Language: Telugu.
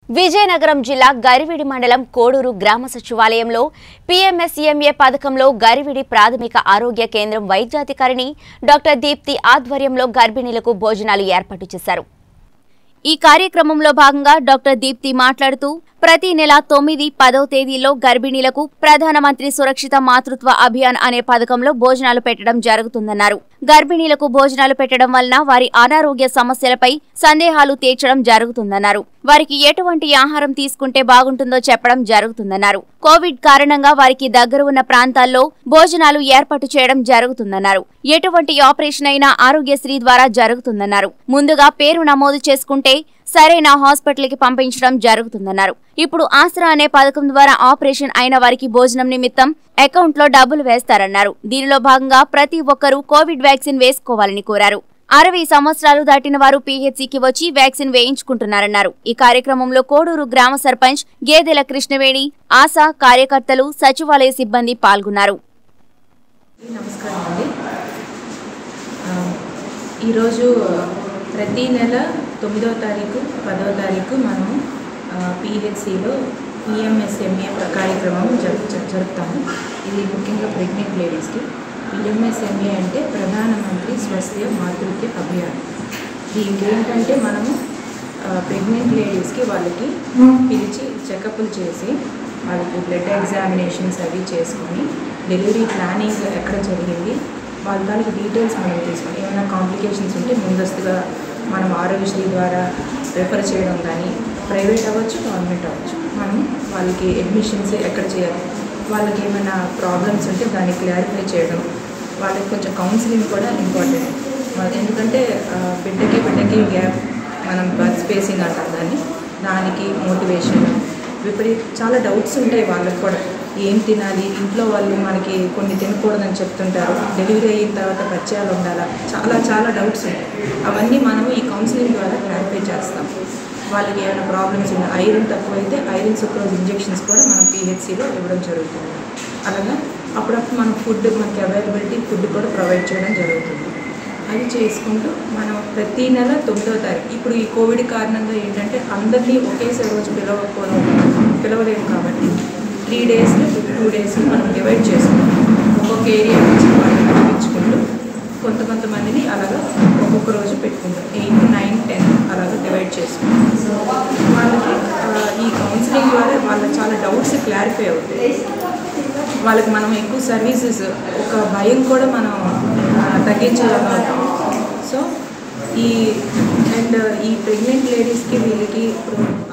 విజయనగరం జిల్లా గరివిడి మండలం కోడూరు గ్రామ సచివాలయంలో పీఎంఎస్ఎంఏ పథకంలో గరివిడి ప్రాథమిక ఆరోగ్య కేంద్రం వైద్యాధికారిని డాక్టర్ దీప్తి ఆధ్వర్యంలో గర్భిణీలకు భోజనాలు ఏర్పాటు చేశారు ఈ కార్యక్రమంలో భాగంగా డాక్టర్ దీప్తి మాట్లాడుతూ ప్రతి నెల తొమ్మిది పదో తేదీలో గర్భిణీలకు ప్రధానమంత్రి సురక్షిత మాతృత్వ అభియాన్ అనే పథకంలో భోజనాలు పెట్టడం జరుగుతుందన్నారు గర్భిణీలకు భోజనాలు పెట్టడం వలన వారి అనారోగ్య సమస్యలపై సందేహాలు తీర్చడం జరుగుతుందన్నారు వారికి ఎటువంటి ఆహారం తీసుకుంటే బాగుంటుందో చెప్పడం జరుగుతుందన్నారు కోవిడ్ కారణంగా వారికి దగ్గర ఉన్న ప్రాంతాల్లో భోజనాలు ఏర్పాటు చేయడం జరుగుతుందన్నారు ఎటువంటి ఆపరేషన్ అయినా ఆరోగ్యశ్రీ ద్వారా జరుగుతుందన్నారు ముందుగా పేరు నమోదు చేసుకుంటే సరైన హాస్పిటల్ కి పంపించడం జరుగుతుందన్నారు ఇప్పుడు ఆసరా అనే పథకం ద్వారా ఆపరేషన్ అయిన వారికి భోజనం నిమిత్తం అకౌంట్ లో డబ్బులు వేస్తారన్నారు దీనిలో భాగంగా ప్రతి ఒక్కరూ కోవిడ్ వ్యాక్సిన్ వేసుకోవాలని కోరారు అరవై సంవత్సరాలు దాటిన వారు పీహెచ్సికి వచ్చి వ్యాక్సిన్ వేయించుకుంటున్నారన్నారు ఈ కార్యక్రమంలో కోడూరు గ్రామ సర్పంచ్ గేదెల కృష్ణవేణి ఆశా కార్యకర్తలు సచివాలయ సిబ్బంది పాల్గొన్నారు నమస్కారం అండి ఆ, ఈరోజు ప్రతి నెల తొమ్మిదవ తారీఖు పదవ తారీఖు మనము పిహెచ్సిలో పిఎంఎస్ఎంఏ కార్యక్రమం జరుపు జరు- జరుపుతాము ఇది ముఖ్యంగా ప్రెగ్నెంట్ లేడీస్కి పిఎంఎస్ఎంఏ అంటే ప్రధానమంత్రి స్వస్థ్య మాతృత్వ అభియాన్ దీనికి ఏంటంటే మనము ప్రెగ్నెంట్ లేడీస్కి వాళ్ళకి పిలిచి చెకప్లు చేసి వాళ్ళకి బ్లడ్ ఎగ్జామినేషన్స్ అవి చేసుకొని డెలివరీ ప్లానింగ్ ఎక్కడ జరిగింది వాళ్ళ తాలూకు డీటెయిల్స్ మనం తీసుకొని ఏమైనా కాంప్లికేషన్స్ ఉంటే ముందస్తుగా మనం ఆరోగ్యశ్రీ ద్వారా రెఫర్ చేయడం కానీ ప్రైవేట్ అవ్వచ్చు గవర్నమెంట్ అవ్వచ్చు మనం వాళ్ళకి అడ్మిషన్స్ ఎక్కడ చేయాలి వాళ్ళకి ఏమైనా ప్రాబ్లమ్స్ ఉంటే దాన్ని క్లారిఫై చేయడం వాళ్ళకి కొంచెం కౌన్సిలింగ్ కూడా ఇంపార్టెంట్ మరి ఎందుకంటే ఆ, బిడ్డకి బిడ్డకి గ్యాప్ మనం బర్త్ స్పేసింగ్ అంటాం దాన్ని దానికి మోటివేషన్ విపరీత చాలా డౌట్స్ ఉంటాయి వాళ్ళకి కూడా ఏం తినాలి ఇంట్లో వాళ్ళు మనకి కొన్ని తినకూడదని చెప్తుంటారు డెలివరీ అయిన తర్వాత పరిచయాలు ఉండాలా చాలా చాలా డౌట్స్ ఉంటాయి అవన్నీ మనము ఈ కౌన్సిలింగ్ ద్వారా క్లారిఫై చేస్తాం వాళ్ళకి ఏమైనా ప్రాబ్లమ్స్ ఉన్నాయి ఐరన్ తక్కువైతే ఐరన్ సుక్రోజ్ ఇంజెక్షన్స్ కూడా మనం పిహెచ్సిలో ఇవ్వడం జరుగుతుంది అలాగా అప్పుడప్పుడు మనం ఫుడ్ మనకి అవైలబిలిటీ ఫుడ్ కూడా ప్రొవైడ్ చేయడం జరుగుతుంది అది చేసుకుంటూ మనం ప్రతి నెల తొమ్మిదవ తారీఖు ఇప్పుడు ఈ కోవిడ్ కారణంగా ఏంటంటే అందరినీ ఒకేసారి రోజు పిలవకపోవడం పిలవలేము కాబట్టి త్రీ డేస్ టూ డేస్ మనం డివైడ్ చేసుకుంటాం ఒక్కొక్క ఏరియా నుంచి వాళ్ళని పంపించుకుంటూ కొంత కొంతమందిని అలాగా ఒక్కొక్క రోజు పెట్టుకుంటాం ఎయిట్ నైన్ టెన్ అలాగా డివైడ్ చేసుకుంటాం వాళ్ళకి ఆ, ఈ కౌన్సిలింగ్ ద్వారా వాళ్ళ చాలా డౌట్స్ క్లారిఫై అవుతాయి వాళ్ళకి మనం ఎక్కువ సర్వీసెస్ ఒక భయం కూడా మనం ఆ, తగ్గించగలుగుతాం సో ఈ అండ్ ఈ ప్రెగ్నెంట్ లేడీస్కి వీళ్ళకి ఇప్పుడు